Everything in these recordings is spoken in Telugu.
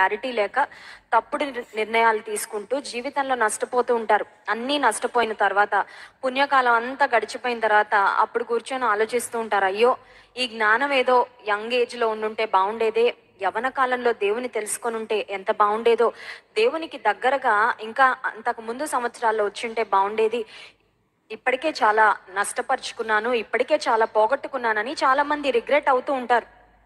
క్లారిటీ లేక తప్పుడు నిర్- నిర్ణయాలు తీసుకుంటూ జీవితంలో నష్టపోతూ ఉంటారు అన్నీ నష్టపోయిన తర్వాత పుణ్యకాలం అంతా గడిచిపోయిన తర్వాత అప్పుడు కూర్చొని ఆలోచిస్తూ ఉంటారు అయ్యో ఈ జ్ఞానం ఏదో యంగ్ ఏజ్ లో ఉండుంటే బాగుండేదే యవన కాలంలో దేవుని తెలుసుకొని ఉంటే ఎంత బాగుండేదో దేవునికి దగ్గరగా ఇంకా అంతకు ముందు సంవత్సరాల్లో వచ్చింటే బాగుండేది ఇప్పటికే చాలా నష్టపరుచుకున్నాను ఇప్పటికే చాలా పోగొట్టుకున్నానని చాలా మంది రిగ్రెట్ అవుతూ ఉంటారు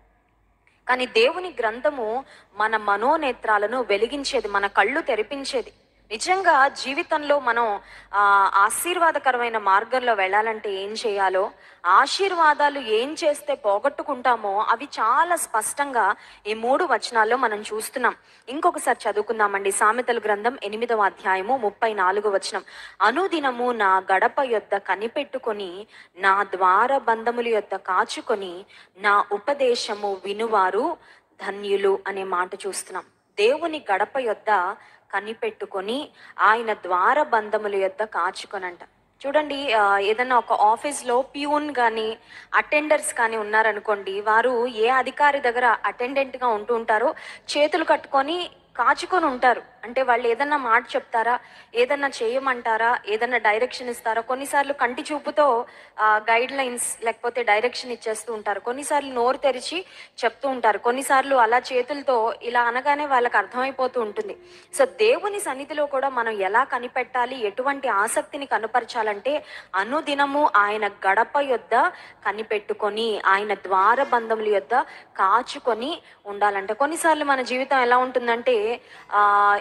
కానీ దేవుని గ్రంథము మన మనోనేత్రాలను వెలిగించేది మన కళ్ళు తెరిపించేది నిజంగా జీవితంలో మనం ఆ, ఆశీర్వాదకరమైన మార్గంలో వెళ్ళాలంటే ఏం చేయాలో ఆశీర్వాదాలు ఏం చేస్తే పోగొట్టుకుంటామో అవి చాలా స్పష్టంగా ఈ మూడు వచనాల్లో మనం చూస్తున్నాం ఇంకొకసారి చదువుకుందామండి సామెతల గ్రంథం ఎనిమిదవ అధ్యాయము ముప్పై నాలుగు వచనం అనుదినము నా గడప యొద్ద కనిపెట్టుకొని నా ద్వార బంధముల యొద్ద కాచుకొని నా ఉపదేశము వినువారు ధన్యులు అనే మాట చూస్తున్నాం దేవుని గడప యొద్ద కనిపెట్టుకొని ఆయన ద్వార బంధముల యొద్ద కాచుకొనంట చూడండి ఆ, ఏదన్నా ఒక ఆఫీస్లో ప్యూన్ కానీ అటెండర్స్ కానీ ఉన్నారనుకోండి వారు ఏ అధికారి దగ్గర అటెండెంట్గా ఉంటూ ఉంటారో చేతులు కట్టుకొని కాచుకొని ఉంటారు అంటే వాళ్ళు ఏదన్నా మాట చెప్తారా ఏదన్నా చేయమంటారా ఏదన్నా డైరెక్షన్ ఇస్తారా కొన్నిసార్లు కంటి చూపుతో గైడ్ లైన్స్ లేకపోతే డైరెక్షన్ ఇచ్చేస్తూ ఉంటారు కొన్నిసార్లు నోరు తెరిచి చెప్తూ ఉంటారు కొన్నిసార్లు అలా చేతులతో ఇలా అనగానే వాళ్ళకి అర్థమైపోతూ ఉంటుంది సో దేవుని సన్నిధిలో కూడా మనం ఎలా కనిపెట్టాలి ఎటువంటి ఆసక్తిని కనపరచాలంటే అనుదినము ఆయన గడప యొద్ద కనిపెట్టుకొని ఆయన ద్వార బంధముల యొద్ద కాచుకొని ఉండాలంటే కొన్నిసార్లు మన జీవితం ఎలా ఉంటుందంటే ఆ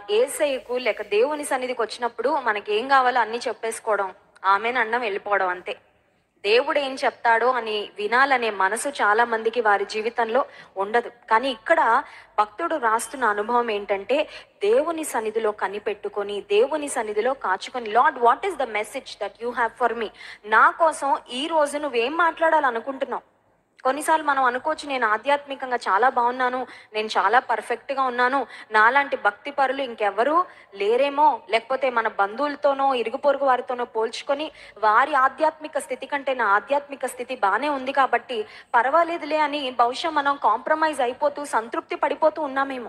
ఏసైకు లేక దేవుని సన్నిధికి వచ్చినప్పుడు మనకి ఏం కావాలో అన్ని చెప్పేసుకోవడం ఆమెను అన్నం వెళ్ళిపోవడం అంతే దేవుడు ఏం చెప్తాడో అని వినాలనే మనసు చాలా మందికి వారి జీవితంలో ఉండదు కానీ ఇక్కడ భక్తుడు రాస్తున్న అనుభవం ఏంటంటే దేవుని సన్నిధిలో కనిపెట్టుకొని దేవుని సన్నిధిలో కాచుకొని Lord what is the message that you have for me నా కోసం ఈ రోజు నువ్వేం మాట్లాడాలనుకుంటున్నావు కొన్నిసార్లు మనం అనుకోవచ్చు నేను ఆధ్యాత్మికంగా చాలా బాగున్నాను నేను చాలా పర్ఫెక్ట్గా ఉన్నాను నాలాంటి భక్తి పరులు ఇంకెవరూ లేరేమో లేకపోతే మన బంధువులతోనో ఇరుగు పొరుగు వారితోనో పోల్చుకొని వారి ఆధ్యాత్మిక స్థితి కంటే నా ఆధ్యాత్మిక స్థితి బాగానే ఉంది కాబట్టి పర్వాలేదులే అని బహుశా మనం కాంప్రమైజ్ అయిపోతూ సంతృప్తి పడిపోతూ ఉన్నామేమో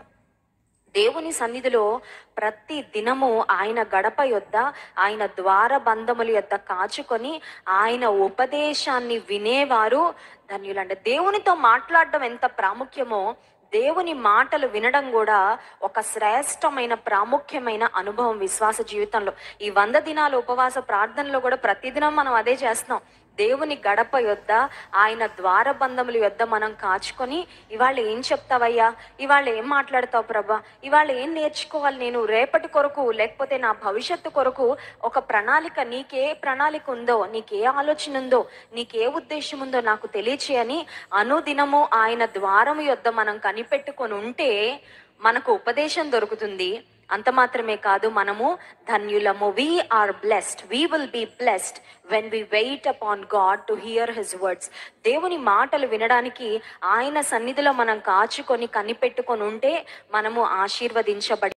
దేవుని సన్నిధిలో ప్రతి దినము ఆయన గడప యొద్ద ఆయన ద్వార బంధముల యొద్ద కాచుకొని ఆయన ఉపదేశాన్ని వినేవారు ధన్యులంటే దేవునితో మాట్లాడడం ఎంత ప్రాముఖ్యమో దేవుని మాటలు వినడం కూడా ఒక శ్రేష్టమైన ప్రాముఖ్యమైన అనుభవం విశ్వాస జీవితంలో ఈ వంద దినాల ఉపవాస ప్రార్థనలో కూడా ప్రతిదినం మనం అదే చేస్తున్నాం దేవుని గడప యొద్ద ఆయన ద్వారబంధముల యొద్ద మనం కాచుకొని ఇవాళ ఏం చెప్తావయ్యా ఇవాళ ఏం మాట్లాడతావు ప్రభా ఇవాళ ఏం నేర్చుకోవాలి నేను రేపటి కొరకు లేకపోతే నా భవిష్యత్తు కొరకు ఒక ప్రణాళిక నీకే ప్రణాళిక ఉందో నీకే ఆలోచన ఉందో నీకే ఉద్దేశం ఉందో నాకు తెలియచేయని అనుదినము ఆయన ద్వారము యొద్ద మనం కనిపెట్టుకొని ఉంటే మనకు ఉపదేశం దొరుకుతుంది అంత మాత్రమే కాదు మనము ధన్యులము we are blessed we will be blessed when we wait upon God to hear his words దేవుని మాటలు వినడానికి ఆయన సన్నిధిలో మనం కాచుకొని కనిపెట్టుకొని ఉంటే మనము ఆశీర్వదించబడి